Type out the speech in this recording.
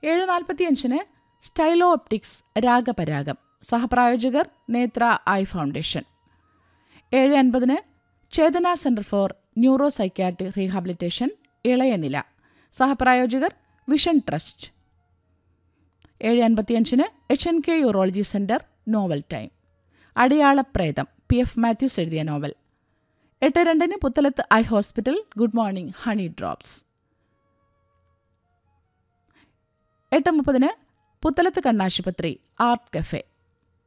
ഏഴ് നാൽപ്പത്തിയഞ്ചിന് സ്റ്റൈലോ ഒപ്റ്റിക്സ് രാഗപരാഗം സഹപ്രായോജകർ നേത്ര ഐ ഫൗണ്ടേഷൻ ഏഴ് അൻപതിന് Chetana centre for neuro psychiatry rehabilitation ഇളയനില സഹപ്രായോജകർ വിഷൻ ട്രസ്റ്റ് ഏഴ് അൻപത്തിയഞ്ചിന് H N K urology centre novel time അടിയാളപ്രേതം പി എഫ് മാത്യൂസ് എഴുതിയ നോവൽ എട്ട് രണ്ടിന് Puthalath eye hospital good morning honey drops എട്ട് മുപ്പതിന് പുത്തലത്ത് കണ്ണാശുപത്രി ആർട്ട് കഫേ